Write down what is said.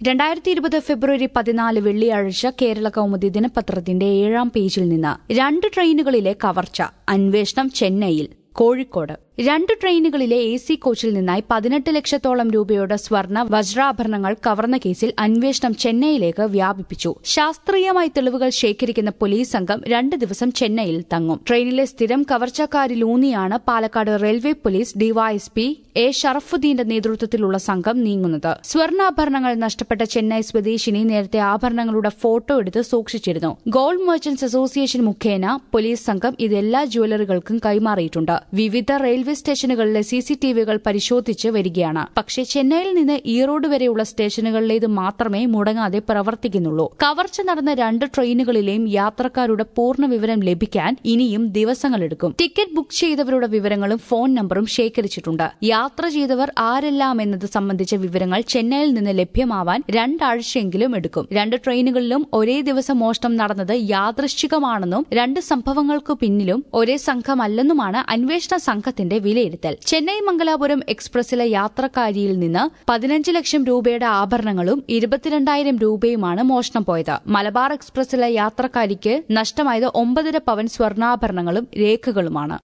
രണ്ടായിരത്തി ഇരുപത് ഫെബ്രുവരി പതിനാല് വെള്ളിയാഴ്ച കേരള കൗമുദി ദിനപത്രത്തിന്റെ ഏഴാം പേജിൽ നിന്ന് രണ്ട് ട്രെയിനുകളിലെ കവർച്ച അന്വേഷണം ചെന്നൈയിൽ കോഴിക്കോട് രണ്ട് ട്രെയിനുകളിലെ എ സി കോച്ചിൽ നിന്നായി പതിനെട്ട് ലക്ഷത്തോളം രൂപയുടെ സ്വർണ്ണ വജ്രാഭരണങ്ങൾ കവർന്ന കേസിൽ അന്വേഷണം ചെന്നൈയിലേക്ക് വ്യാപിപ്പിച്ചു ശാസ്ത്രീയമായി തെളിവുകൾ ശേഖരിക്കുന്ന പോലീസ് സംഘം രണ്ട് ദിവസം ചെന്നൈയിൽ തങ്ങും ട്രെയിനിലെ സ്ഥിരം കവർച്ചക്കാരിലൂന്നിയാണ് Palakkad railway police DYSP A ഷറഫുദ്ദീന്റെ നേതൃത്വത്തിലുള്ള സംഘം നീങ്ങുന്നത് സ്വർണ്ണാഭരണങ്ങൾ നഷ്ടപ്പെട്ട ചെന്നൈ സ്വദേശിനി നേരത്തെ ആഭരണങ്ങളുടെ ഫോട്ടോ എടുത്ത് സൂക്ഷിച്ചിരുന്നു ഗോൾഡ് മെർച്ചന്റ്സ് അസോസിയേഷൻ മുഖേന പോലീസ് സംഘം ഇത് എല്ലാ ജ്വല്ലറികൾക്കും കൈമാറിയിട്ടുണ്ട് വിവിധ റെയിൽവേ സ്റ്റേഷനുകളിലെ സിസിടിവികൾ പരിശോധിച്ച് വരികയാണ് പക്ഷേ ചെന്നൈയിൽ നിന്ന് ഈറോഡ് വരെയുള്ള സ്റ്റേഷനുകളിലേത് മാത്രമേ മുടങ്ങാതെ പ്രവർത്തിക്കുന്നുള്ളൂ കവർച്ച നടന്ന രണ്ട് ട്രെയിനുകളിലെയും യാത്രക്കാരുടെ പൂർണ്ണ വിവരം ലഭിക്കാൻ ഇനിയും ദിവസങ്ങളെടുക്കും ടിക്കറ്റ് ബുക്ക് ചെയ്തവരുടെ വിവരങ്ങളും ഫോൺ നമ്പറും ശേഖരിച്ചിട്ടുണ്ട് യാത്ര ചെയ്തവർ ആരെല്ലാം എന്നത് സംബന്ധിച്ച വിവരങ്ങൾ ചെന്നൈയിൽ നിന്ന് ലഭ്യമാവാൻ രണ്ടാഴ്ചയെങ്കിലും എടുക്കും രണ്ട് ട്രെയിനുകളിലും ഒരേ ദിവസം മോഷണം നടന്നത് യാദൃശ്ചികമാണെന്നും രണ്ട് സംഭവങ്ങൾക്കു പിന്നിലും ഒരേ സംഘമല്ലെന്നുമാണ് അന്വേഷണ സംഘത്തിന്റെ വിലയിരുത്തൽ ചെന്നൈ മംഗലാപുരം എക്സ്പ്രസിലെ യാത്രക്കാരിയിൽ നിന്ന് പതിനഞ്ച് ലക്ഷം രൂപയുടെ ആഭരണങ്ങളും ഇരുപത്തിരണ്ടായിരം രൂപയുമാണ് മോഷണം പോയത് മലബാർ എക്സ്പ്രസിലെ യാത്രക്കാരിക്ക് നഷ്ടമായത് ഒമ്പതര പവൻ സ്വർണ്ണാഭരണങ്ങളും രേഖകളുമാണ്